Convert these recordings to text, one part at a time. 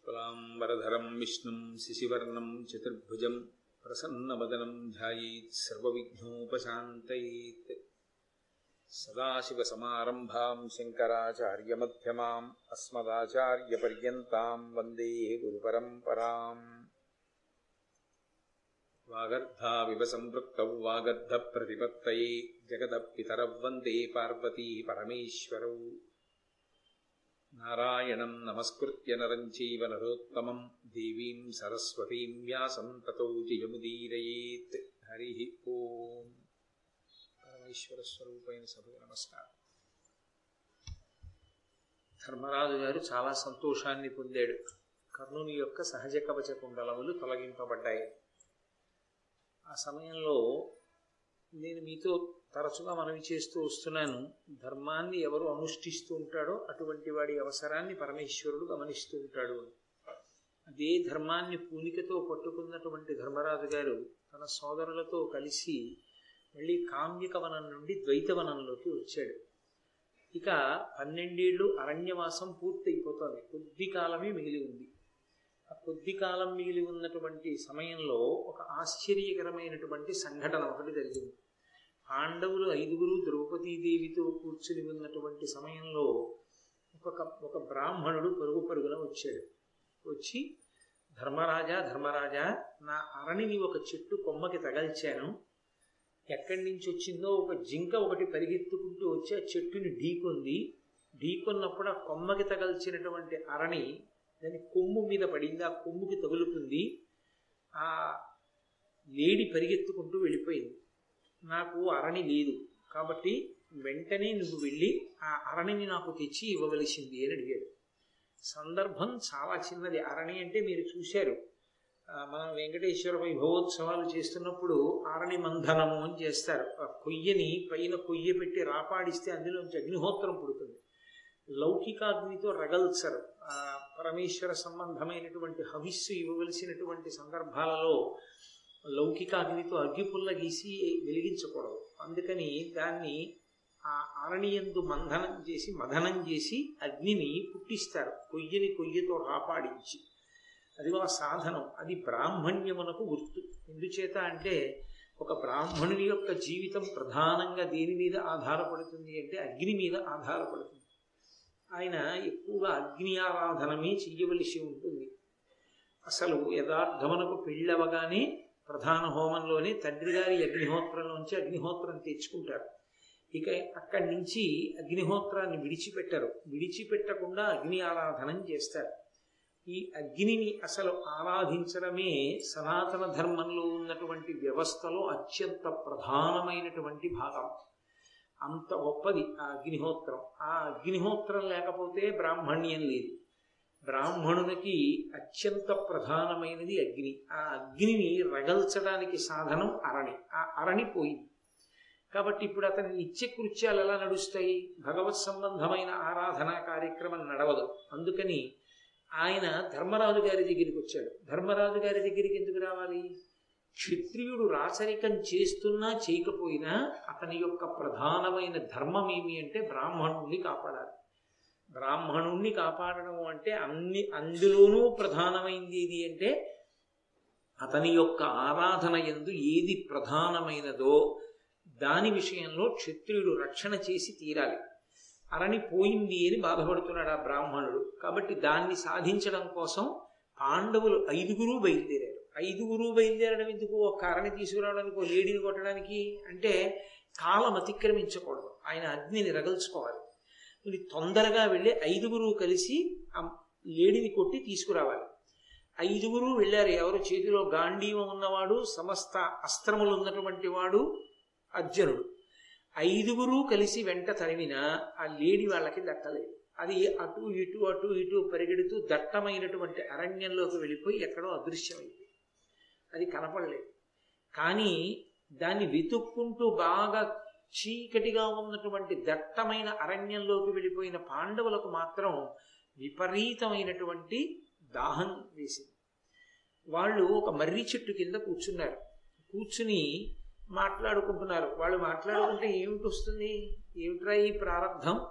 शुक्लाम्बरधरं विष्णुं शिशिवर्णं चतुर्भुजं प्रसन्नवदनं ध्यायेत् सर्वविघ्नोपशान्तयेत् सदाशिवसमारम्भां शङ्कराचार्यमध्यमाम् अस्मदाचार्यपर्यन्तां वन्दे गुरुपरम्पराम् वागर्धाविव सम्पृक्तौ वागर्धप्रतिपत्तये जगदपितरौ वन्दे पार्वती परमेश्वरौ नारायणं नमस्कृत्य नरं चैव नरोत्तमं देवीं सरस्वतीं व्यासं ततो जयमुदीरयेत् हरिः ఓం పరమేశ్వర స్వరూపైన సభకు నమస్కారం ధర్మరాజు గారు చాలా సంతోషాన్ని పొందాడు కర్ణుని యొక్క సహజ కవచ కుండలములు తొలగింపబడ్డాయి ఆ సమయంలో నేను మీతో తరచుగా మనవి చేస్తూ వస్తున్నాను ధర్మాన్ని ఎవరు అనుష్ఠిస్తూ ఉంటాడో అటువంటి వాడి అవసరాన్ని పరమేశ్వరుడు గమనిస్తూ ఉంటాడు అని అదే ధర్మాన్ని పూనికతో పట్టుకున్నటువంటి ధర్మరాజు గారు తన సోదరులతో కలిసి మళ్ళీ కామ్యకవనం నుండి ద్వైతవనంలోకి వచ్చాడు ఇక పన్నెండేళ్లు అరణ్యవాసం పూర్తయిపోతుంది కొద్ది కాలమే మిగిలి ఉంది ఆ కొద్ది కాలం మిగిలి ఉన్నటువంటి సమయంలో ఒక ఆశ్చర్యకరమైనటువంటి సంఘటన ఒకటి జరిగింది పాండవులు ఐదుగురు ద్రౌపదీదేవితో కూర్చుని ఉన్నటువంటి సమయంలో ఒక ఒక బ్రాహ్మణుడు పరుగు పరుగున వచ్చాడు వచ్చి ధర్మరాజా ధర్మరాజా నా అరణిని ఒక చెట్టు కొమ్మకి తగల్చాను ఎక్కడి నుంచి వచ్చిందో ఒక జింక ఒకటి పరిగెత్తుకుంటూ వచ్చి ఆ చెట్టుని ఢీకొంది ఢీకొన్నప్పుడు ఆ కొమ్మకి తగల్చినటువంటి అరణి దాని కొమ్ము మీద పడింది ఆ కొమ్ముకి తగులుకుంది ఆ లేడి పరిగెత్తుకుంటూ వెళ్ళిపోయింది నాకు అరణి లేదు కాబట్టి వెంటనే నువ్వు వెళ్ళి ఆ అరణిని నాకు తెచ్చి ఇవ్వవలసింది అని అడిగాడు సందర్భం చాలా చిన్నది అరణి అంటే మీరు చూశారు మనం వెంకటేశ్వర వైభవోత్సవాలు చేస్తున్నప్పుడు ఆరణి మంధనము అని చేస్తారు ఆ కొయ్యని పైన కొయ్య పెట్టి రాపాడిస్తే అందులోంచి అగ్నిహోత్రం పుడుతుంది లౌకికాగ్నితో రగల్చరు ఆ పరమేశ్వర సంబంధమైనటువంటి హవిస్సు ఇవ్వవలసినటువంటి సందర్భాలలో లౌకికాగ్నితో అగ్గిపుల్ల గీసి వెలిగించకూడదు అందుకని దాన్ని ఆ అరణియందు మంధనం చేసి మదనం చేసి అగ్నిని పుట్టిస్తారు కొయ్యని కొయ్యతో రాపాడించి అది ఆ సాధనం అది బ్రాహ్మణ్యమునకు గుర్తు ఎందుచేత అంటే ఒక బ్రాహ్మణుని యొక్క జీవితం ప్రధానంగా దేని మీద ఆధారపడుతుంది అంటే అగ్ని మీద ఆధారపడుతుంది ఆయన ఎక్కువగా అగ్ని ఆరాధనమే చెయ్యవలసి ఉంటుంది అసలు యథార్థమునకు పెళ్ళవగానే ప్రధాన హోమంలోనే తండ్రి గారి అగ్నిహోత్రంలోంచి అగ్నిహోత్రం తెచ్చుకుంటారు ఇక అక్కడి నుంచి అగ్నిహోత్రాన్ని విడిచిపెట్టరు విడిచిపెట్టకుండా అగ్ని ఆరాధనం చేస్తారు ఈ అగ్నిని అసలు ఆరాధించడమే సనాతన ధర్మంలో ఉన్నటువంటి వ్యవస్థలో అత్యంత ప్రధానమైనటువంటి భాగం అంత గొప్పది ఆ అగ్నిహోత్రం ఆ అగ్నిహోత్రం లేకపోతే బ్రాహ్మణ్యం లేదు బ్రాహ్మణునికి అత్యంత ప్రధానమైనది అగ్ని ఆ అగ్నిని రగల్చడానికి సాధనం అరణి ఆ అరణి పోయింది కాబట్టి ఇప్పుడు అతని నిత్యకృత్యాలు ఎలా నడుస్తాయి భగవత్ సంబంధమైన ఆరాధనా కార్యక్రమం నడవదు అందుకని ఆయన ధర్మరాజు గారి దగ్గరికి వచ్చాడు ధర్మరాజు గారి దగ్గరికి ఎందుకు రావాలి క్షత్రియుడు రాచరికం చేస్తున్నా చేయకపోయినా అతని యొక్క ప్రధానమైన ధర్మం ఏమి అంటే బ్రాహ్మణుణ్ణి కాపాడాలి బ్రాహ్మణుణ్ణి కాపాడడం అంటే అన్ని అందులోనూ ప్రధానమైంది ఏది అంటే అతని యొక్క ఆరాధన ఎందు ఏది ప్రధానమైనదో దాని విషయంలో క్షత్రియుడు రక్షణ చేసి తీరాలి అరణి పోయింది అని బాధపడుతున్నాడు ఆ బ్రాహ్మణుడు కాబట్టి దాన్ని సాధించడం కోసం పాండవులు ఐదుగురు బయలుదేరారు ఐదుగురు బయలుదేరడం ఎందుకు ఒక అరణి తీసుకురావడానికి ఒక లేడీని కొట్టడానికి అంటే కాలం అతిక్రమించకూడదు ఆయన అగ్నిని రగల్చుకోవాలి ఇది తొందరగా వెళ్ళి ఐదుగురు కలిసి ఆ లేడీని కొట్టి తీసుకురావాలి ఐదుగురు వెళ్ళారు ఎవరు చేతిలో గాంధీవం ఉన్నవాడు సమస్త అస్త్రములు ఉన్నటువంటి వాడు అర్జునుడు ఐదుగురు కలిసి వెంట తరిమినా ఆ లేడి వాళ్ళకి దట్టలేదు అది అటు ఇటు అటు ఇటు పరిగెడుతూ దట్టమైనటువంటి అరణ్యంలోకి వెళ్ళిపోయి ఎక్కడో అదృశ్యమైంది అది కనపడలేదు కానీ దాన్ని వెతుక్కుంటూ బాగా చీకటిగా ఉన్నటువంటి దట్టమైన అరణ్యంలోకి వెళ్ళిపోయిన పాండవులకు మాత్రం విపరీతమైనటువంటి దాహం వేసింది వాళ్ళు ఒక మర్రి చెట్టు కింద కూర్చున్నారు కూర్చుని మాట్లాడుకుంటున్నారు వాళ్ళు మాట్లాడుకుంటే ఏమిటి వస్తుంది ఏమిట్రా ఈ ప్రారంధం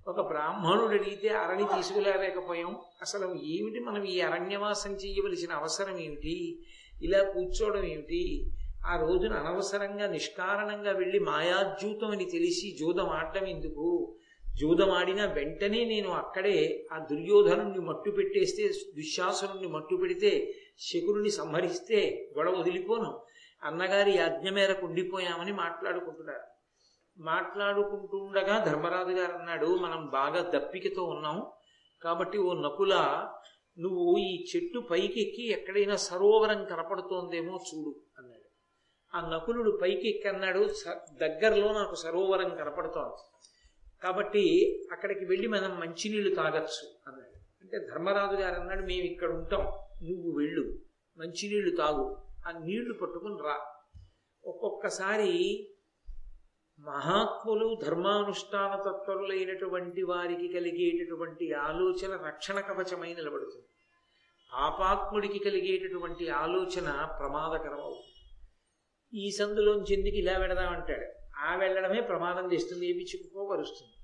ఒక బ్రాహ్మణుడు అడిగితే అరణి తీసుకురాలేకపోయాం అసలు ఏమిటి మనం ఈ అరణ్యవాసం చేయవలసిన అవసరం ఏమిటి ఇలా కూర్చోవడం ఏమిటి ఆ రోజున అనవసరంగా నిష్కారణంగా వెళ్ళి మాయాద్యూతం అని తెలిసి జూదం ఆడడం ఎందుకు జూదం ఆడిన వెంటనే నేను అక్కడే ఆ దుర్యోధనుణ్ణి మట్టు పెట్టేస్తే దుశ్శాసనుణ్ణి మట్టు పెడితే శకురుని సంహరిస్తే గొడవ వదిలిపోను అన్నగారి యాజ్ఞ మేరకు ఉండిపోయామని మాట్లాడుకుంటున్నారు మాట్లాడుకుంటుండగా ధర్మరాజు గారు అన్నాడు మనం బాగా దప్పికతో ఉన్నాం కాబట్టి ఓ నకుల నువ్వు ఈ చెట్టు పైకి ఎక్కి ఎక్కడైనా సరోవరం కనపడుతోందేమో చూడు అన్నాడు ఆ నకులుడు పైకి ఎక్కి అన్నాడు దగ్గరలో నాకు సరోవరం కనపడుతోంది కాబట్టి అక్కడికి వెళ్ళి మనం మంచినీళ్లు తాగొచ్చు అన్నాడు అంటే ధర్మరాజు గారు అన్నాడు మేము ఇక్కడ ఉంటాం నువ్వు వెళ్ళు మంచినీళ్లు తాగు ఆ నీళ్లు పట్టుకుని రా ఒక్కొక్కసారి మహాత్ములు ధర్మానుష్ఠాన తత్పరులైనటువంటి వారికి కలిగేటటువంటి ఆలోచన రక్షణ కవచమై నిలబడుతుంది పాపాత్ముడికి కలిగేటటువంటి ఆలోచన ప్రమాదకరం అవుతుంది ఈ సందులోంచి ఎందుకు ఇలా వెడదామంటాడు ఆ వెళ్ళడమే ప్రమాదం తెస్తుంది ఏమి చిక్కుకోగలుస్తుంది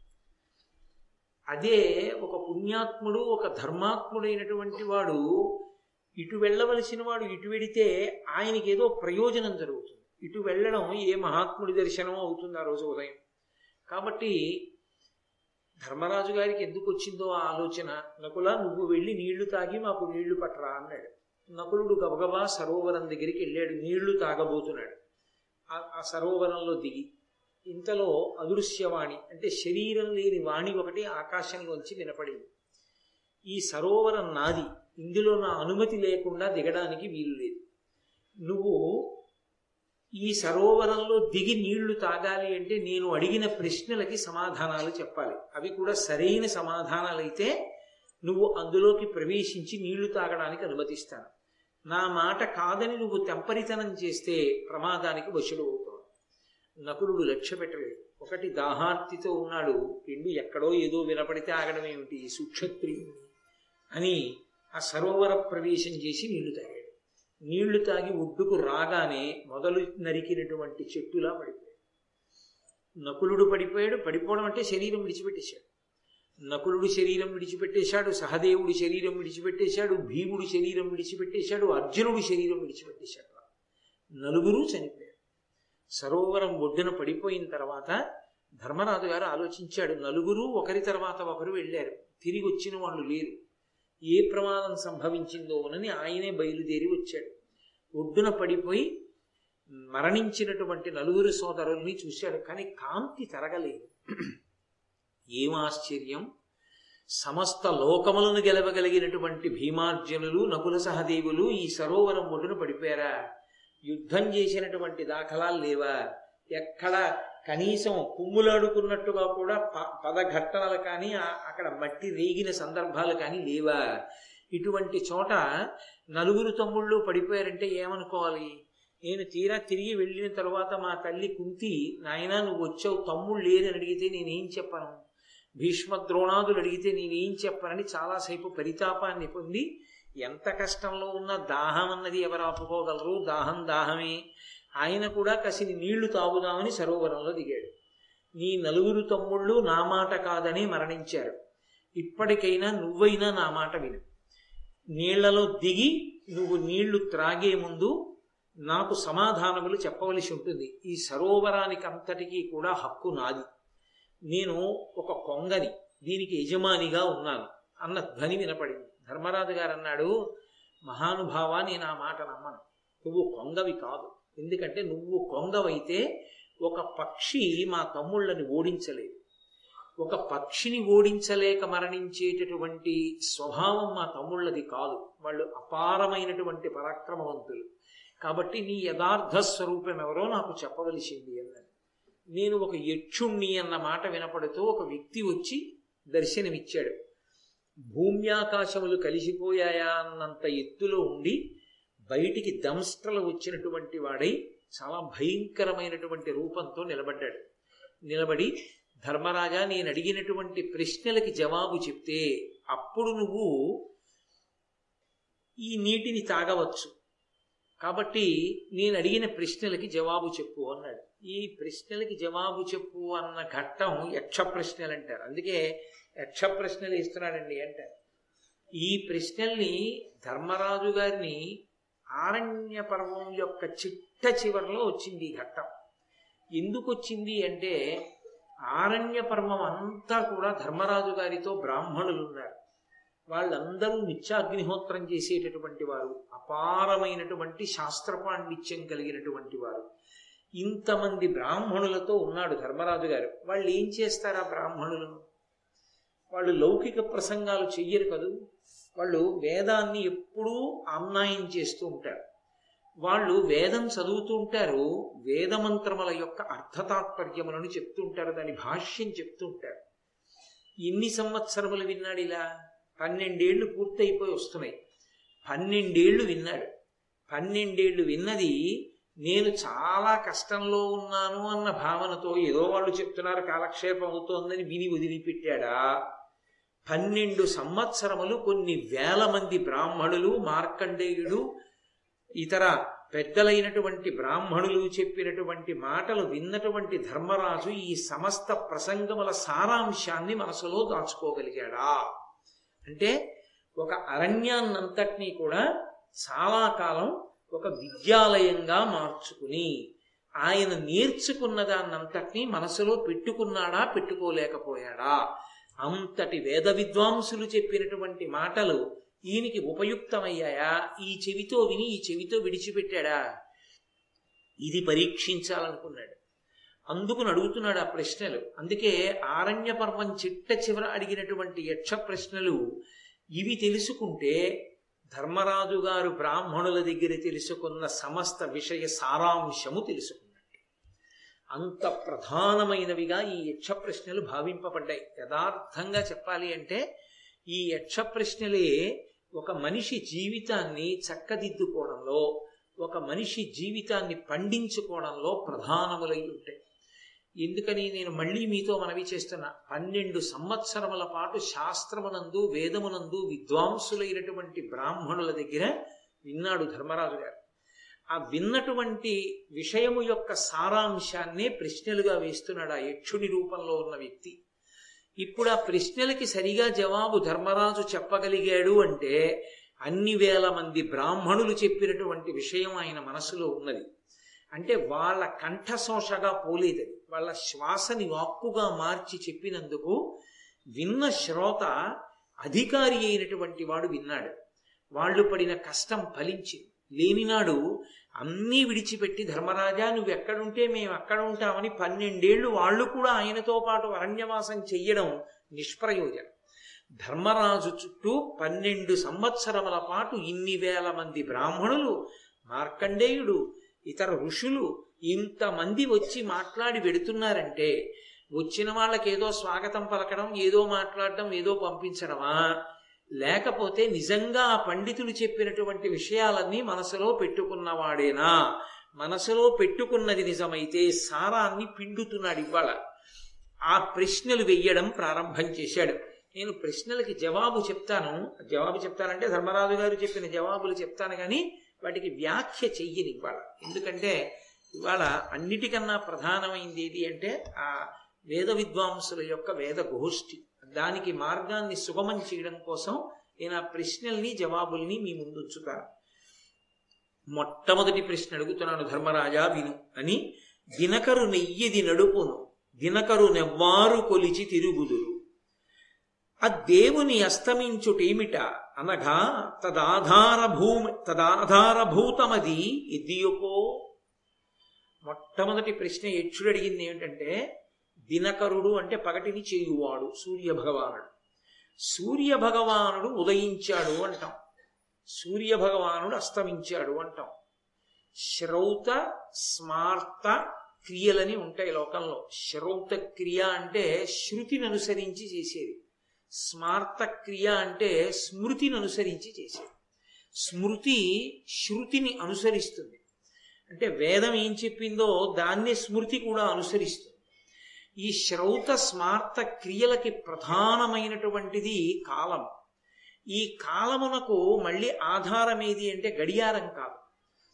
అదే ఒక పుణ్యాత్ముడు ఒక ధర్మాత్ముడైనటువంటి వాడు ఇటు వెళ్ళవలసిన వాడు ఇటు వెడితే ఆయనకి ఏదో ప్రయోజనం జరుగుతుంది ఇటు వెళ్ళడం ఏ మహాత్ముడి దర్శనం అవుతుంది ఆ రోజు ఉదయం కాబట్టి ధర్మరాజు గారికి ఎందుకు వచ్చిందో ఆ ఆలోచన నకుల నువ్వు వెళ్ళి నీళ్లు తాగి మాకు నీళ్లు పట్టరా అన్నాడు నకులుడు గబగబా సరోవరం దగ్గరికి వెళ్ళాడు నీళ్లు తాగబోతున్నాడు ఆ సరోవరంలో దిగి ఇంతలో అదృశ్యవాణి అంటే శరీరం లేని వాణి ఒకటి ఆకాశంలోంచి వినపడింది ఈ సరోవరం నాది ఇందులో నా అనుమతి లేకుండా దిగడానికి వీలు లేదు నువ్వు ఈ సరోవరంలో దిగి నీళ్లు తాగాలి అంటే నేను అడిగిన ప్రశ్నలకి సమాధానాలు చెప్పాలి అవి కూడా సరైన సమాధానాలైతే నువ్వు అందులోకి ప్రవేశించి నీళ్లు తాగడానికి అనుమతిస్తాను నా మాట కాదని నువ్వు తెంపరితనం చేస్తే ప్రమాదానికి వశుడు అవుతావు నకులుడు లక్ష్య పెట్టలేదు ఒకటి దాహార్తితో ఉన్నాడు రెండు ఎక్కడో ఏదో వినపడితే ఆగడం ఏమిటి సుక్షత్రియుని అని ఆ సరోవర ప్రవేశం చేసి నీళ్లు తాగాడు నీళ్లు తాగి ఒడ్డుకు రాగానే మొదలు నరికినటువంటి చెట్టులా పడిపోయాడు నకులుడు పడిపోయాడు పడిపోవడం అంటే శరీరం విడిచిపెట్టేశాడు నకులుడు శరీరం విడిచిపెట్టేశాడు సహదేవుడి శరీరం విడిచిపెట్టేశాడు భీముడి శరీరం విడిచిపెట్టేశాడు అర్జునుడి శరీరం విడిచిపెట్టేశాడు నలుగురు చనిపోయాడు సరోవరం ఒడ్డున పడిపోయిన తర్వాత ధర్మరాజు గారు ఆలోచించాడు నలుగురు ఒకరి తర్వాత ఒకరు వెళ్ళారు తిరిగి వచ్చిన వాళ్ళు లేరు ఏ ప్రమాదం సంభవించిందోనని ఆయనే బయలుదేరి వచ్చాడు ఒడ్డున పడిపోయి మరణించినటువంటి నలుగురు సోదరుల్ని చూశాడు కానీ కాంతి తరగలేదు ఏం ఆశ్చర్యం సమస్త లోకములను గెలవగలిగినటువంటి భీమార్జునులు నకుల సహదేవులు ఈ సరోవరం ఒడ్డున పడిపోయారా యుద్ధం చేసినటువంటి దాఖలాలు లేవా ఎక్కడ కనీసం కుమ్ములాడుకున్నట్టుగా కూడా పదఘట్టనలు కానీ అక్కడ మట్టి రేగిన సందర్భాలు కానీ లేవా ఇటువంటి చోట నలుగురు తమ్ముళ్ళు పడిపోయారంటే ఏమనుకోవాలి నేను తీరా తిరిగి వెళ్ళిన తర్వాత మా తల్లి కుంతి నాయన నువ్వు వచ్చావు తమ్ముళ్ళు లేరని అడిగితే నేనేం చెప్పను భీష్మ ద్రోణాదులు అడిగితే నేనేం చెప్పనని చాలాసేపు పరితాపాన్ని పొంది ఎంత కష్టంలో ఉన్న దాహం అన్నది ఎవరు ఆపుకోగలరు దాహం దాహమే ఆయన కూడా కసిని నీళ్లు తాగుదామని సరోవరంలో దిగాడు నీ నలుగురు తమ్ముళ్ళు నా మాట కాదని మరణించారు ఇప్పటికైనా నువ్వైనా నా మాట విను నీళ్లలో దిగి నువ్వు నీళ్లు త్రాగే ముందు నాకు సమాధానములు చెప్పవలసి ఉంటుంది ఈ సరోవరానికి అంతటికీ కూడా హక్కు నాది నేను ఒక కొంగని దీనికి యజమానిగా ఉన్నాను అన్న ధ్వని వినపడింది ధర్మరాజు గారు అన్నాడు మహానుభావ నేను ఆ మాట నమ్మను నువ్వు కొంగవి కాదు ఎందుకంటే నువ్వు కొంగవైతే ఒక పక్షి మా తమ్ముళ్ళని ఓడించలేదు ఒక పక్షిని ఓడించలేక మరణించేటటువంటి స్వభావం మా తమ్ముళ్ళది కాదు వాళ్ళు అపారమైనటువంటి పరాక్రమవంతులు కాబట్టి నీ యథార్థ స్వరూపం ఎవరో నాకు చెప్పవలసింది అన్నది నేను ఒక యక్షుణ్ణి అన్న మాట వినపడుతూ ఒక వ్యక్తి వచ్చి దర్శనమిచ్చాడు భూమ్యాకాశములు కలిసిపోయాయా అన్నంత ఎత్తులో ఉండి బయటికి దంస్ట్రలు వచ్చినటువంటి వాడై చాలా భయంకరమైనటువంటి రూపంతో నిలబడ్డాడు నిలబడి ధర్మరాజా నేను అడిగినటువంటి ప్రశ్నలకి జవాబు చెప్తే అప్పుడు నువ్వు ఈ నీటిని తాగవచ్చు కాబట్టి నేను అడిగిన ప్రశ్నలకి జవాబు చెప్పు అన్నాడు ఈ ప్రశ్నలకి జవాబు చెప్పు అన్న ఘట్టం యక్ష ప్రశ్నలు అంటారు అందుకే యక్ష ప్రశ్నలు ఇస్తున్నాడండి అంటారు ఈ ప్రశ్నల్ని ధర్మరాజు గారిని ఆరణ్య పర్వం యొక్క చిట్ట చివరిలో వచ్చింది ఈ ఘట్టం ఎందుకు వచ్చింది అంటే ఆరణ్య పర్వం అంతా కూడా ధర్మరాజు గారితో బ్రాహ్మణులు ఉన్నారు వాళ్ళందరూ నిత్యాగ్నిహోత్రం చేసేటటువంటి వారు అపారమైనటువంటి శాస్త్ర పాండిత్యం కలిగినటువంటి వారు ఇంతమంది బ్రాహ్మణులతో ఉన్నాడు ధర్మరాజు గారు వాళ్ళు ఏం చేస్తారు ఆ బ్రాహ్మణులు వాళ్ళు లౌకిక ప్రసంగాలు చెయ్యరు కదూ వాళ్ళు వేదాన్ని ఎప్పుడూ ఆమ్నాయం చేస్తూ ఉంటారు వాళ్ళు వేదం చదువుతూ ఉంటారు వేదమంత్రముల యొక్క అర్థతాత్పర్యములను చెప్తూ ఉంటారు దాని భాష్యం చెప్తూ ఉంటారు ఎన్ని సంవత్సరములు విన్నాడు ఇలా పన్నెండేళ్లు పూర్తయిపోయి వస్తున్నాయి పన్నెండేళ్లు విన్నాడు పన్నెండేళ్లు విన్నది నేను చాలా కష్టంలో ఉన్నాను అన్న భావనతో ఏదో వాళ్ళు చెప్తున్నారు కాలక్షేపం అవుతోందని విని వదిలిపెట్టాడా పన్నెండు సంవత్సరములు కొన్ని వేల మంది బ్రాహ్మణులు మార్కండేయుడు ఇతర పెద్దలైనటువంటి బ్రాహ్మణులు చెప్పినటువంటి మాటలు విన్నటువంటి ధర్మరాజు ఈ సమస్త ప్రసంగముల సారాంశాన్ని మనసులో దాచుకోగలిగాడా అంటే ఒక అరణ్యాన్నంతటినీ కూడా చాలా కాలం ఒక విద్యాలయంగా మార్చుకుని ఆయన నేర్చుకున్న దాన్నంతటినీ మనసులో పెట్టుకున్నాడా పెట్టుకోలేకపోయాడా అంతటి వేద విద్వాంసులు చెప్పినటువంటి మాటలు ఈయనకి ఉపయుక్తమయ్యాయా ఈ చెవితో విని ఈ చెవితో విడిచిపెట్టాడా ఇది పరీక్షించాలనుకున్నాడు అందుకు అడుగుతున్నాడు ఆ ప్రశ్నలు అందుకే ఆరణ్య పర్వం చిట్ట చివర అడిగినటువంటి యక్ష ప్రశ్నలు ఇవి తెలుసుకుంటే ధర్మరాజు గారు బ్రాహ్మణుల దగ్గర తెలుసుకున్న సమస్త విషయ సారాంశము తెలుసుకున్నట్టు అంత ప్రధానమైనవిగా ఈ యక్ష ప్రశ్నలు భావింపబడ్డాయి యథార్థంగా చెప్పాలి అంటే ఈ యక్ష ప్రశ్నలే ఒక మనిషి జీవితాన్ని చక్కదిద్దుకోవడంలో ఒక మనిషి జీవితాన్ని పండించుకోవడంలో ప్రధానములై ఉంటాయి ఎందుకని నేను మళ్ళీ మీతో మనవి చేస్తున్నా పన్నెండు సంవత్సరముల పాటు శాస్త్రమునందు వేదమునందు విద్వాంసులైనటువంటి బ్రాహ్మణుల దగ్గర విన్నాడు ధర్మరాజు గారు ఆ విన్నటువంటి విషయము యొక్క సారాంశాన్నే ప్రశ్నలుగా వేస్తున్నాడు ఆ యక్షుడి రూపంలో ఉన్న వ్యక్తి ఇప్పుడు ఆ ప్రశ్నలకి సరిగా జవాబు ధర్మరాజు చెప్పగలిగాడు అంటే అన్ని వేల మంది బ్రాహ్మణులు చెప్పినటువంటి విషయం ఆయన మనసులో ఉన్నది అంటే వాళ్ళ కంఠశోషగా పోలేదది వాళ్ళ శ్వాసని వాక్కుగా మార్చి చెప్పినందుకు విన్న శ్రోత అధికారి అయినటువంటి వాడు విన్నాడు వాళ్ళు పడిన కష్టం ఫలించింది లేనినాడు అన్నీ విడిచిపెట్టి ధర్మరాజా నువ్వు ఎక్కడుంటే మేము అక్కడ ఉంటామని పన్నెండేళ్లు వాళ్ళు కూడా ఆయనతో పాటు అరణ్యవాసం చెయ్యడం నిష్ప్రయోజనం ధర్మరాజు చుట్టూ పన్నెండు సంవత్సరముల పాటు ఇన్ని వేల మంది బ్రాహ్మణులు మార్కండేయుడు ఇతర ఋషులు ఇంతమంది వచ్చి మాట్లాడి వెడుతున్నారంటే వచ్చిన వాళ్ళకి ఏదో స్వాగతం పలకడం ఏదో మాట్లాడడం ఏదో పంపించడమా లేకపోతే నిజంగా ఆ పండితులు చెప్పినటువంటి విషయాలన్నీ మనసులో పెట్టుకున్నవాడేనా మనసులో పెట్టుకున్నది నిజమైతే సారాన్ని పిండుతున్నాడు ఇవాళ ఆ ప్రశ్నలు వెయ్యడం ప్రారంభం చేశాడు నేను ప్రశ్నలకి జవాబు చెప్తాను జవాబు చెప్తానంటే ధర్మరాజు గారు చెప్పిన జవాబులు చెప్తాను కానీ వాటికి వ్యాఖ్య చెయ్యని ఇవాళ ఎందుకంటే ఇవాళ అన్నిటికన్నా ప్రధానమైంది ఏది అంటే ఆ వేద విద్వాంసుల యొక్క వేద గోష్ఠి దానికి మార్గాన్ని సుగమం చేయడం కోసం నేను ఆ ప్రశ్నల్ని జవాబుల్ని మీ ముందు ఉంచుతాను మొట్టమొదటి ప్రశ్న అడుగుతున్నాను ధర్మరాజా విను అని దినకరు నెయ్యిది నడుపును దినకరు నెవ్వారు కొలిచి తిరుగుదురు ఆ దేవుని అస్తమించుటేమిట అనగా తదాధార భూమి తదాధారభూతమది ఇదియుకో మొట్టమొదటి ప్రశ్న యక్షుడు అడిగింది ఏమిటంటే దినకరుడు అంటే పగటిని చేయువాడు సూర్య భగవానుడు సూర్య భగవానుడు ఉదయించాడు అంటాం సూర్య భగవానుడు అస్తమించాడు అంటాం శ్రౌత స్మార్త క్రియలని ఉంటాయి లోకంలో శ్రౌత క్రియ అంటే శృతిని అనుసరించి చేసేది స్మార్త క్రియ అంటే స్మృతిని అనుసరించి చేసేది స్మృతి శృతిని అనుసరిస్తుంది అంటే వేదం ఏం చెప్పిందో దాన్నే స్మృతి కూడా అనుసరిస్తుంది ఈ శ్రౌత స్మార్త క్రియలకి ప్రధానమైనటువంటిది కాలం ఈ కాలమునకు మళ్ళీ ఆధారం ఏది అంటే గడియారం కాదు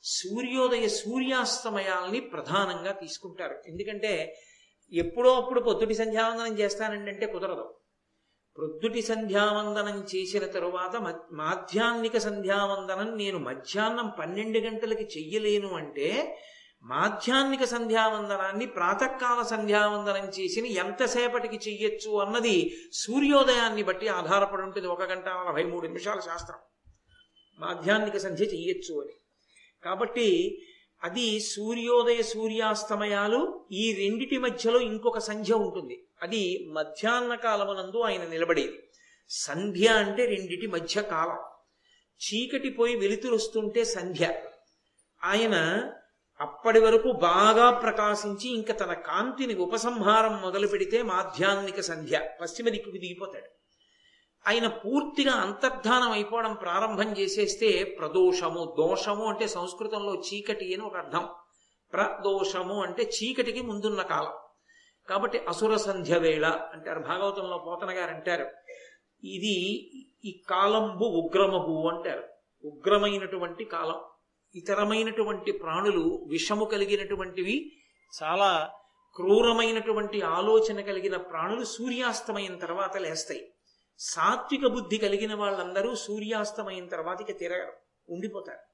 సూర్యోదయ సూర్యాస్తమయాల్ని ప్రధానంగా తీసుకుంటారు ఎందుకంటే ఎప్పుడో అప్పుడు పొద్దుటి సంధ్యావందనం చేస్తానంటే కుదరదు ప్రొద్దుటి సంధ్యావందనం చేసిన తరువాత మాధ్యాన్నిక సంధ్యావందనం నేను మధ్యాహ్నం పన్నెండు గంటలకి చెయ్యలేను అంటే మాధ్యాన్నిక సంధ్యావందనాన్ని ప్రాతకాల సంధ్యావందనం చేసిన ఎంతసేపటికి చెయ్యొచ్చు అన్నది సూర్యోదయాన్ని బట్టి ఆధారపడి ఉంటుంది ఒక గంట నలభై మూడు నిమిషాల శాస్త్రం మాధ్యాన్నిక సంధ్య చెయ్యొచ్చు అని కాబట్టి అది సూర్యోదయ సూర్యాస్తమయాలు ఈ రెండిటి మధ్యలో ఇంకొక సంధ్య ఉంటుంది అది మధ్యాహ్న కాలమునందు ఆయన నిలబడేది సంధ్య అంటే రెండిటి మధ్య కాలం చీకటి పోయి వెలుతురు వస్తుంటే సంధ్య ఆయన అప్పటి వరకు బాగా ప్రకాశించి ఇంకా తన కాంతిని ఉపసంహారం మొదలు పెడితే మాధ్యాన్నిక సంధ్య పశ్చిమ దిక్కుకు దిగిపోతాడు ఆయన పూర్తిగా అంతర్ధానం అయిపోవడం ప్రారంభం చేసేస్తే ప్రదోషము దోషము అంటే సంస్కృతంలో చీకటి అని ఒక అర్థం ప్రదోషము అంటే చీకటికి ముందున్న కాలం కాబట్టి అసుర సంధ్య వేళ అంటారు భాగవతంలో పోతన గారు అంటారు ఇది ఈ కాలంబు ఉగ్రమబు అంటారు ఉగ్రమైనటువంటి కాలం ఇతరమైనటువంటి ప్రాణులు విషము కలిగినటువంటివి చాలా క్రూరమైనటువంటి ఆలోచన కలిగిన ప్రాణులు సూర్యాస్తమయం తర్వాత లేస్తాయి సాత్విక బుద్ధి కలిగిన వాళ్ళందరూ సూర్యాస్తమయం తర్వాత ఇక తిరగరు ఉండిపోతారు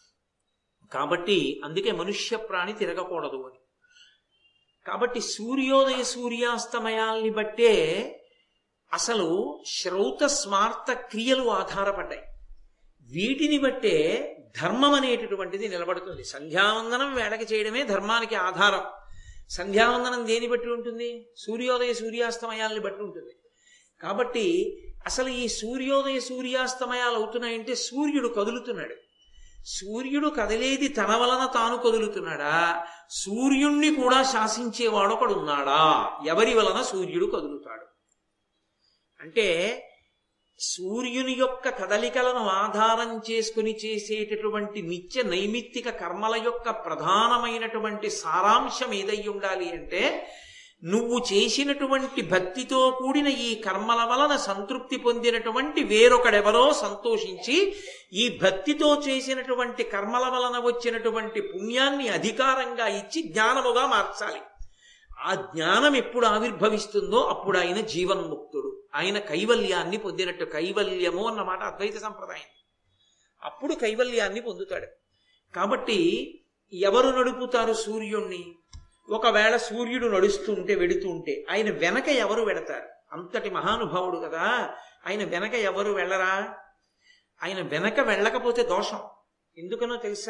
కాబట్టి అందుకే మనుష్య ప్రాణి తిరగకూడదు అని కాబట్టి సూర్యోదయ సూర్యాస్తమయాల్ని బట్టే అసలు శ్రౌత స్మార్త క్రియలు ఆధారపడ్డాయి వీటిని బట్టే ధర్మం అనేటటువంటిది నిలబడుతుంది సంధ్యావందనం వేళకి చేయడమే ధర్మానికి ఆధారం సంధ్యావందనం దేని బట్టి ఉంటుంది సూర్యోదయ సూర్యాస్తమయాల్ని బట్టి ఉంటుంది కాబట్టి అసలు ఈ సూర్యోదయ సూర్యాస్తమయాలు అవుతున్నాయంటే సూర్యుడు కదులుతున్నాడు సూర్యుడు కదిలేది తన వలన తాను కదులుతున్నాడా సూర్యుణ్ణి కూడా శాసించేవాడు ఒకడున్నాడా ఎవరి వలన సూర్యుడు కదులుతాడు అంటే సూర్యుని యొక్క కదలికలను ఆధారం చేసుకుని చేసేటటువంటి నిత్య నైమిత్తిక కర్మల యొక్క ప్రధానమైనటువంటి సారాంశం ఏదై ఉండాలి అంటే నువ్వు చేసినటువంటి భక్తితో కూడిన ఈ కర్మల వలన సంతృప్తి పొందినటువంటి వేరొకడెవరో సంతోషించి ఈ భక్తితో చేసినటువంటి కర్మల వలన వచ్చినటువంటి పుణ్యాన్ని అధికారంగా ఇచ్చి జ్ఞానముగా మార్చాలి ఆ జ్ఞానం ఎప్పుడు ఆవిర్భవిస్తుందో అప్పుడు ఆయన జీవన్ముక్తుడు ఆయన కైవల్యాన్ని పొందినట్టు కైవల్యము అన్నమాట అద్వైత సంప్రదాయం అప్పుడు కైవల్యాన్ని పొందుతాడు కాబట్టి ఎవరు నడుపుతారు సూర్యుణ్ణి ఒకవేళ సూర్యుడు నడుస్తుంటే వెడుతుంటే ఆయన వెనక ఎవరు వెడతారు అంతటి మహానుభావుడు కదా ఆయన వెనక ఎవరు వెళ్ళరా ఆయన వెనక వెళ్ళకపోతే దోషం ఎందుకనో తెలుసా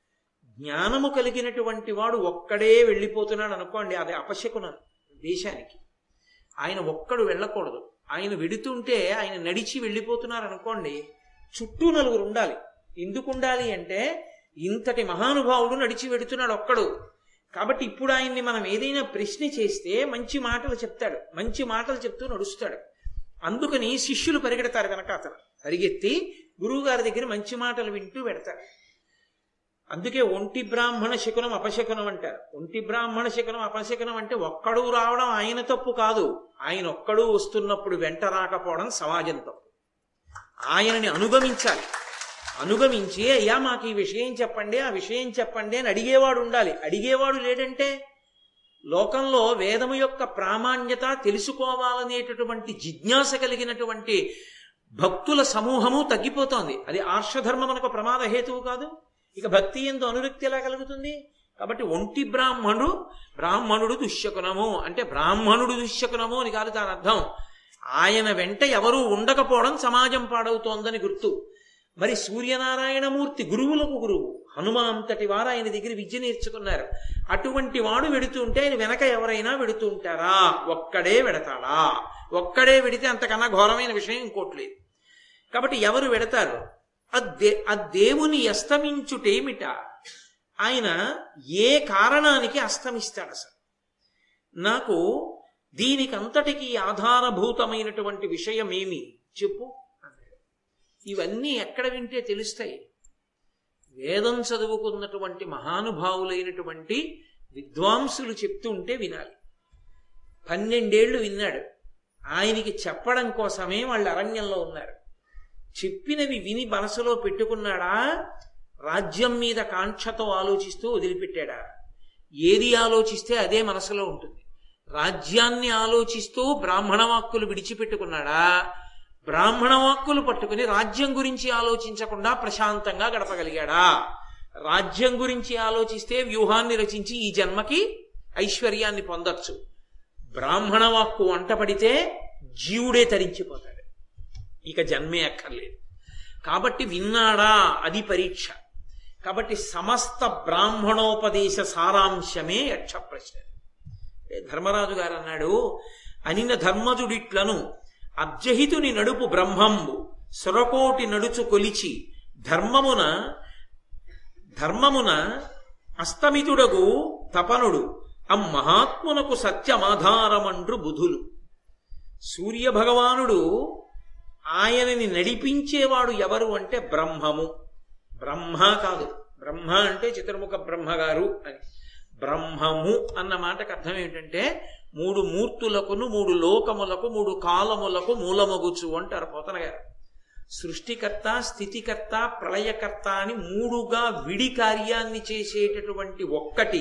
జ్ఞానము కలిగినటువంటి వాడు ఒక్కడే వెళ్ళిపోతున్నాడు అనుకోండి అది అపశకునం దేశానికి ఆయన ఒక్కడు వెళ్ళకూడదు ఆయన వెడుతుంటే ఆయన నడిచి వెళ్ళిపోతున్నారు అనుకోండి చుట్టూ నలుగురు ఉండాలి ఎందుకు ఉండాలి అంటే ఇంతటి మహానుభావుడు నడిచి వెడుతున్నాడు ఒక్కడు కాబట్టి ఇప్పుడు ఆయన్ని మనం ఏదైనా ప్రశ్న చేస్తే మంచి మాటలు చెప్తాడు మంచి మాటలు చెప్తూ నడుస్తాడు అందుకని శిష్యులు పరిగెడతారు వెనకాతల పరిగెత్తి గురువుగారి దగ్గర మంచి మాటలు వింటూ పెడతారు అందుకే ఒంటి బ్రాహ్మణ శకునం అపశకునం అంటారు ఒంటి బ్రాహ్మణ శకునం అపశకునం అంటే ఒక్కడు రావడం ఆయన తప్పు కాదు ఆయన ఒక్కడు వస్తున్నప్పుడు వెంట రాకపోవడం సమాజం తప్పు ఆయనని అనుగమించాలి అనుగమించి అయ్యా మాకు ఈ విషయం చెప్పండి ఆ విషయం చెప్పండి అని అడిగేవాడు ఉండాలి అడిగేవాడు లేడంటే లోకంలో వేదము యొక్క ప్రామాణ్యత తెలుసుకోవాలనేటటువంటి జిజ్ఞాస కలిగినటువంటి భక్తుల సమూహము తగ్గిపోతోంది అది ఆర్షధర్మమునకు ప్రమాద హేతువు కాదు ఇక భక్తి ఎందు అనురక్తి ఎలా కలుగుతుంది కాబట్టి ఒంటి బ్రాహ్మణుడు బ్రాహ్మణుడు దుశ్శకునము అంటే బ్రాహ్మణుడు దుశ్శకునము అని కాదు దాని అర్థం ఆయన వెంట ఎవరూ ఉండకపోవడం సమాజం పాడవుతోందని గుర్తు మరి సూర్యనారాయణమూర్తి గురువులకు గురువు హనుమంతటి వారు ఆయన దగ్గర విద్య నేర్చుకున్నారు అటువంటి వాడు వెడుతుంటే ఆయన వెనక ఎవరైనా వెడుతూ ఉంటారా ఒక్కడే వెడతాడా ఒక్కడే వెడితే అంతకన్నా ఘోరమైన విషయం ఇంకోట్లేదు కాబట్టి ఎవరు వెడతారు అదే ఆ దేవుని అస్తమించుటేమిట ఆయన ఏ కారణానికి అస్తమిస్తాడు అసలు నాకు దీనికంతటికి ఆధారభూతమైనటువంటి విషయం ఏమి చెప్పు అన్నాడు ఇవన్నీ ఎక్కడ వింటే తెలుస్తాయి వేదం చదువుకున్నటువంటి మహానుభావులైనటువంటి విద్వాంసులు చెప్తుంటే వినాలి పన్నెండేళ్లు విన్నాడు ఆయనకి చెప్పడం కోసమే వాళ్ళు అరణ్యంలో ఉన్నారు చెప్పినవి విని మనసులో పెట్టుకున్నాడా రాజ్యం మీద కాంక్షతో ఆలోచిస్తూ వదిలిపెట్టాడా ఏది ఆలోచిస్తే అదే మనసులో ఉంటుంది రాజ్యాన్ని ఆలోచిస్తూ బ్రాహ్మణ వాక్కులు విడిచిపెట్టుకున్నాడా బ్రాహ్మణ వాక్కులు పట్టుకుని రాజ్యం గురించి ఆలోచించకుండా ప్రశాంతంగా గడపగలిగాడా రాజ్యం గురించి ఆలోచిస్తే వ్యూహాన్ని రచించి ఈ జన్మకి ఐశ్వర్యాన్ని పొందొచ్చు బ్రాహ్మణ వాక్కు వంట పడితే జీవుడే తరించిపోతాడు ఇక జన్మే అక్కర్లేదు కాబట్టి విన్నాడా అది పరీక్ష కాబట్టి సమస్త బ్రాహ్మణోపదేశ సారాంశమే యక్ష ప్రశ్న ధర్మరాజు గారు అన్నాడు అనిన ధర్మజుడిట్లను అబ్జహితుని నడుపు బ్రహ్మంబు సురకోటి నడుచు కొలిచి ధర్మమున ధర్మమున అస్తమితుడగు తపనుడు అమ్మహాత్మునకు సత్యమాధారమండ్రు బుధులు సూర్య భగవానుడు ఆయనని నడిపించేవాడు ఎవరు అంటే బ్రహ్మము బ్రహ్మ కాదు బ్రహ్మ అంటే చతుర్ముఖ బ్రహ్మగారు అని బ్రహ్మము అన్న మాటకు అర్థం ఏమిటంటే మూడు మూర్తులకును మూడు లోకములకు మూడు కాలములకు మూలమగుచు అంటారు పోతన గారు సృష్టికర్త స్థితికర్త ప్రళయకర్త అని మూడుగా విడి కార్యాన్ని చేసేటటువంటి ఒక్కటి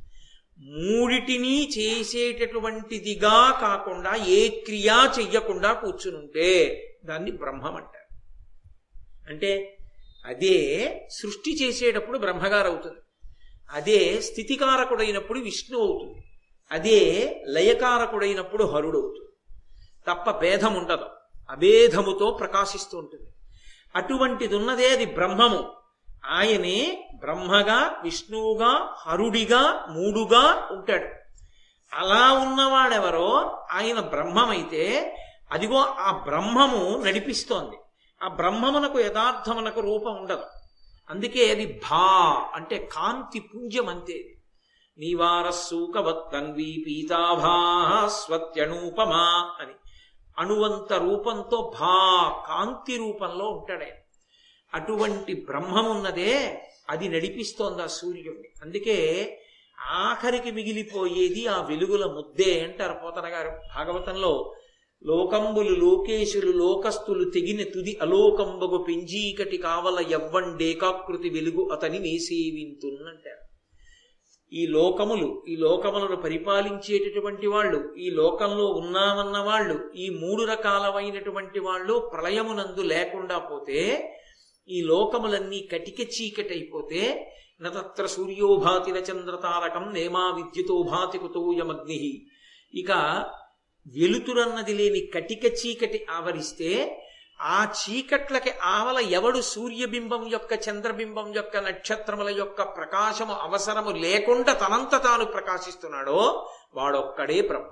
మూడిటిని చేసేటటువంటిదిగా కాకుండా ఏ క్రియా చెయ్యకుండా కూర్చునుంటే దాన్ని బ్రహ్మం అంటారు అంటే అదే సృష్టి చేసేటప్పుడు బ్రహ్మగారు అవుతుంది అదే స్థితికారకుడైనప్పుడు విష్ణు అవుతుంది అదే లయకారకుడైనప్పుడు హరుడు అవుతుంది తప్ప భేదం ఉండదు అభేదముతో ప్రకాశిస్తూ ఉంటుంది అటువంటిది ఉన్నదే అది బ్రహ్మము ఆయనే బ్రహ్మగా విష్ణువుగా హరుడిగా మూడుగా ఉంటాడు అలా ఉన్నవాడెవరో ఆయన బ్రహ్మమైతే అదిగో ఆ బ్రహ్మము నడిపిస్తోంది ఆ బ్రహ్మమునకు యథార్థమునకు రూపం ఉండదు అందుకే అది భా అంటే కాంతి పుంజం అంతే నీవారస్సూకవత్తన్వీ పీతాభా స్వత్యనూపమా అని అణువంత రూపంతో భా కాంతి రూపంలో ఉంటాడే అటువంటి బ్రహ్మమున్నదే అది నడిపిస్తోంది ఆ సూర్యుడిని అందుకే ఆఖరికి మిగిలిపోయేది ఆ వెలుగుల ముద్దే అంటారు పోతన గారు భాగవతంలో లోకంబులు లోకేశులు లోకస్తులు తెగిన తుది అలోకంబగు పెంజీకటి కావల ఎవ్వండేకాకృతి వెలుగు అతని నేసేవింతున్నంటారు ఈ లోకములు ఈ లోకములను పరిపాలించేటటువంటి వాళ్ళు ఈ లోకంలో ఉన్నామన్న వాళ్ళు ఈ మూడు రకాలమైనటువంటి వాళ్ళు ప్రళయమునందు లేకుండా పోతే ఈ లోకములన్నీ కటిక చీకటైపోతే నత్ర సూర్యోభాతి చంద్రతారకం నేమా విద్యుతో భాతి కుతోయమగ్ని ఇక వెలుతురన్నది లేని కటిక చీకటి ఆవరిస్తే ఆ చీకట్లకి ఆవల ఎవడు సూర్యబింబం యొక్క చంద్రబింబం యొక్క నక్షత్రముల యొక్క ప్రకాశము అవసరము లేకుండా తనంత తాను ప్రకాశిస్తున్నాడో వాడొక్కడే బ్రహ్మ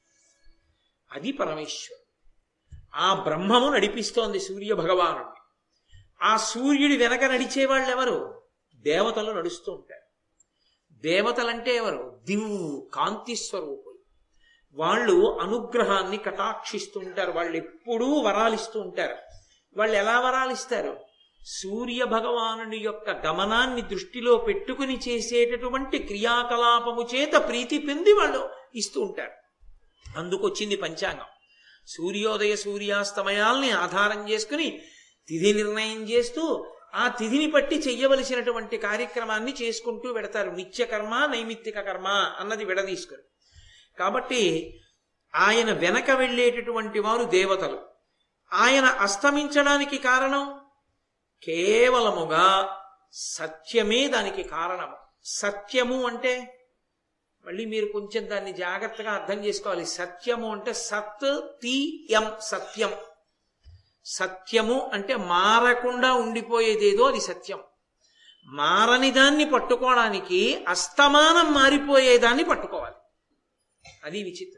అది పరమేశ్వరు ఆ బ్రహ్మము నడిపిస్తోంది సూర్య భగవానుడిని ఆ సూర్యుడి వెనక నడిచేవాళ్ళు ఎవరు దేవతలు నడుస్తూ ఉంటారు దేవతలంటే ఎవరు దివ్ కాంతి స్వరూపులు వాళ్ళు అనుగ్రహాన్ని కటాక్షిస్తూ ఉంటారు వాళ్ళు ఎప్పుడూ వరాలిస్తూ ఉంటారు వాళ్ళు ఎలా వరాలిస్తారు సూర్య భగవానుని యొక్క గమనాన్ని దృష్టిలో పెట్టుకుని చేసేటటువంటి క్రియాకలాపము చేత ప్రీతి పొంది వాళ్ళు ఇస్తూ ఉంటారు అందుకొచ్చింది పంచాంగం సూర్యోదయ సూర్యాస్తమయాల్ని ఆధారం చేసుకుని తిథి నిర్ణయం చేస్తూ ఆ తిథిని బట్టి చెయ్యవలసినటువంటి కార్యక్రమాన్ని చేసుకుంటూ పెడతారు నిత్య కర్మ నైమిత్తిక కర్మ అన్నది విడదీసుకుని కాబట్టి ఆయన వెనక వెళ్ళేటటువంటి వారు దేవతలు ఆయన అస్తమించడానికి కారణం కేవలముగా సత్యమే దానికి కారణము సత్యము అంటే మళ్ళీ మీరు కొంచెం దాన్ని జాగ్రత్తగా అర్థం చేసుకోవాలి సత్యము అంటే సత్ తీయం సత్యం సత్యము అంటే మారకుండా ఉండిపోయేదేదో అది సత్యం మారని దాన్ని పట్టుకోవడానికి అస్తమానం మారిపోయేదాన్ని పట్టుకోవాలి అది విచిత్రం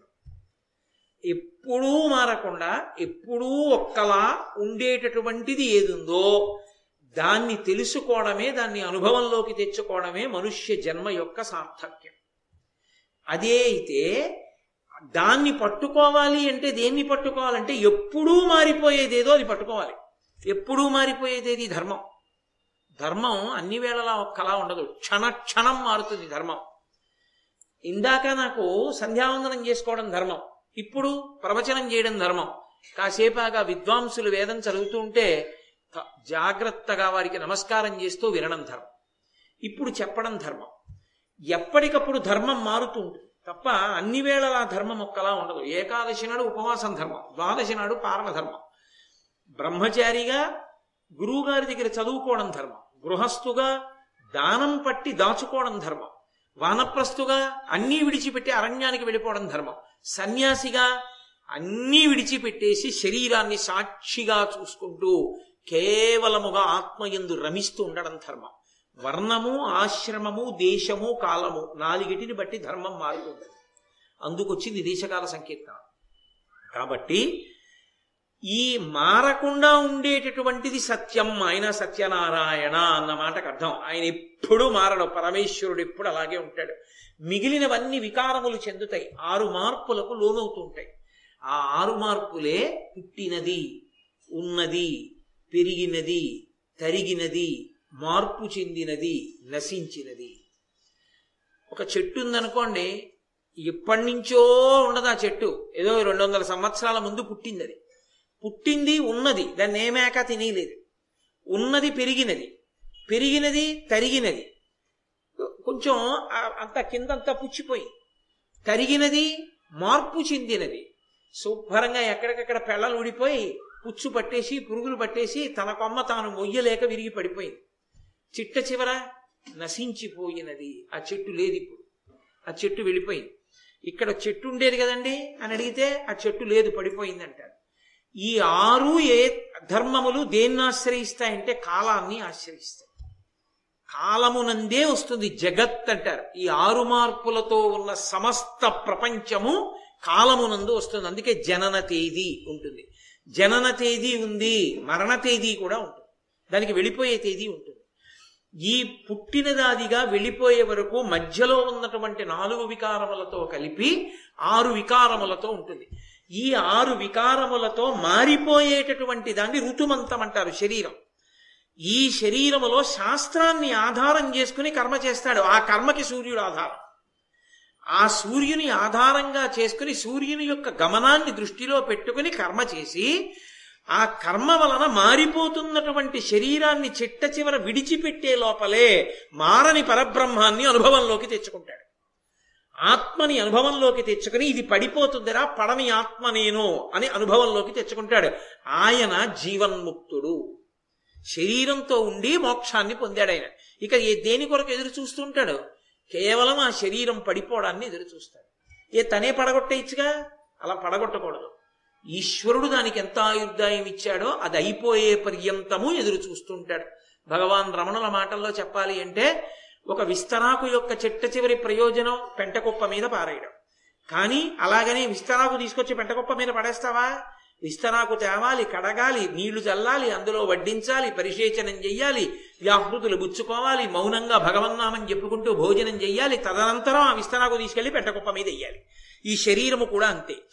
ఎప్పుడూ మారకుండా ఎప్పుడూ ఒక్కలా ఉండేటటువంటిది ఏదుందో దాన్ని తెలుసుకోవడమే దాన్ని అనుభవంలోకి తెచ్చుకోవడమే మనుష్య జన్మ యొక్క సార్థక్యం అదే అయితే దాన్ని పట్టుకోవాలి అంటే దేన్ని పట్టుకోవాలంటే ఎప్పుడూ మారిపోయేదేదో అది పట్టుకోవాలి ఎప్పుడూ మారిపోయేదేది ధర్మం ధర్మం అన్ని వేళలా ఒక్కలా ఉండదు క్షణ క్షణం మారుతుంది ధర్మం ఇందాక నాకు సంధ్యావందనం చేసుకోవడం ధర్మం ఇప్పుడు ప్రవచనం చేయడం ధర్మం కాసేపాగా విద్వాంసులు వేదం చదువుతూ ఉంటే త- జాగ్రత్తగా వారికి నమస్కారం చేస్తూ వినడం ధర్మం ఇప్పుడు చెప్పడం ధర్మం ఎప్పటికప్పుడు ధర్మం మారుతూ ఉంటుంది తప్ప అన్ని వేళలా ధర్మం ఒక్కలా ఉండదు ఏకాదశి నాడు ఉపవాసం ధర్మం ద్వాదశి నాడు పారణ ధర్మం బ్రహ్మచారిగా గురువుగారి దగ్గర చదువుకోవడం ధర్మం గృహస్థుగా దానం పట్టి దాచుకోవడం ధర్మం వానప్రస్తుగా అన్నీ విడిచిపెట్టి అరణ్యానికి వెళ్ళిపోవడం ధర్మం సన్యాసిగా అన్నీ విడిచిపెట్టేసి శరీరాన్ని సాక్షిగా చూసుకుంటూ కేవలముగా ఆత్మయందు రమిస్తూ ఉండడం ధర్మం వర్ణము ఆశ్రమము దేశము కాలము నాలుగిటిని బట్టి ధర్మం మారుతుంది అందుకొచ్చింది దేశకాల సంకీర్తన కాబట్టి ఈ మారకుండా ఉండేటటువంటిది సత్యం ఆయన సత్యనారాయణ అన్న మాటకు అర్థం ఆయన ఎప్పుడూ మారడు పరమేశ్వరుడు ఎప్పుడు అలాగే ఉంటాడు మిగిలినవన్నీ వికారములు చెందుతాయి ఆరు మార్పులకు లోనవుతూ ఉంటాయి ఆ ఆరు మార్పులే పుట్టినది ఉన్నది పెరిగినది తరిగినది మార్పు చెందినది నశించినది ఒక చెట్టు ఉందనుకోండి ఎప్పటి నుంచో ఉండదు ఆ చెట్టు ఏదో రెండు వందల సంవత్సరాల ముందు పుట్టింది అది పుట్టింది ఉన్నది దాన్ని ఏమేక తినేయలేదు ఉన్నది పెరిగినది పెరిగినది తరిగినది కొంచెం ఆ- అంత కిందంతా పుచ్చిపోయి తరిగినది మార్పు చెందినది శుభ్రంగా ఎక్కడికక్కడ పెళ్ళలు ఊడిపోయి పుచ్చు పట్టేసి పురుగులు పట్టేసి తన కొమ్మ తాను మొయ్యలేక విరిగి పడిపోయింది చిట్ట చివర నశించిపోయినది ఆ చెట్టు లేదు ఇప్పుడు ఆ చెట్టు వెళ్ళిపోయింది ఇక్కడ చెట్టు ఉండేది కదండి అని అడిగితే ఆ చెట్టు లేదు పడిపోయింది అంటారు ఈ ఆరు ఏ ధర్మములు దేన్ని ఆశ్రయిస్తాయంటే కాలాన్ని ఆశ్రయిస్తాయి కాలమునందే వస్తుంది జగత్ అంటారు ఈ ఆరు మార్పులతో ఉన్న సమస్త ప్రపంచము కాలమునందు వస్తుంది అందుకే జనన తేదీ ఉంటుంది జనన తేదీ ఉంది మరణ తేదీ కూడా ఉంటుంది దానికి వెళ్ళిపోయే తేదీ ఉంటుంది ఈ పుట్టినదాదిగా వెళ్ళిపోయే వరకు మధ్యలో ఉన్నటువంటి నాలుగు వికారములతో కలిపి ఆరు వికారములతో ఉంటుంది ఈ ఆరు వికారములతో మారిపోయేటటువంటి దాన్ని ఋతుమంతం అంటారు శరీరం ఈ శరీరములో శాస్త్రాన్ని ఆధారం చేసుకుని కర్మ చేస్తాడు ఆ కర్మకి సూర్యుడు ఆధారం ఆ సూర్యుని ఆధారంగా చేసుకుని సూర్యుని యొక్క గమనాన్ని దృష్టిలో పెట్టుకుని కర్మ చేసి ఆ కర్మ వలన మారిపోతున్నటువంటి శరీరాన్ని చిట్ట చివర విడిచిపెట్టే లోపలే మారని పరబ్రహ్మాన్ని అనుభవంలోకి తెచ్చుకుంటాడు ఆత్మని అనుభవంలోకి తెచ్చుకుని ఇది పడిపోతుందిరా పడని ఆత్మ నేను అని అనుభవంలోకి తెచ్చుకుంటాడు ఆయన జీవన్ముక్తుడు శరీరంతో ఉండి మోక్షాన్ని పొందాడు ఆయన ఇక ఏ దేని కొరకు ఎదురు చూస్తుంటాడు కేవలం ఆ శరీరం పడిపోవడాన్ని ఎదురు చూస్తాడు ఏ తనే పడగొట్టేయచ్చుగా అలా పడగొట్టకూడదు ఈశ్వరుడు దానికి ఎంత ఆయుర్దాయం ఇచ్చాడో అది అయిపోయే పర్యంతము ఎదురు చూస్తుంటాడు భగవాన్ రమణుల మాటల్లో చెప్పాలి అంటే ఒక విస్తరాకు యొక్క చెట్ట చివరి ప్రయోజనం పెంటకుప్ప మీద పారేయడం కానీ అలాగనే విస్తరాకు తీసుకొచ్చి పెంటకుప్ప మీద పడేస్తావా విస్తరాకు తేవాలి కడగాలి నీళ్లు చల్లాలి అందులో వడ్డించాలి పరిశేచనం చెయ్యాలి వ్యాహృతులు బుచ్చుకోవాలి మౌనంగా భగవన్నామం చెప్పుకుంటూ భోజనం చెయ్యాలి తదనంతరం ఆ విస్తరాకు తీసుకెళ్లి పెంటకుప్ప మీద వెయ్యాలి ఈ శరీరము కూడా అంతే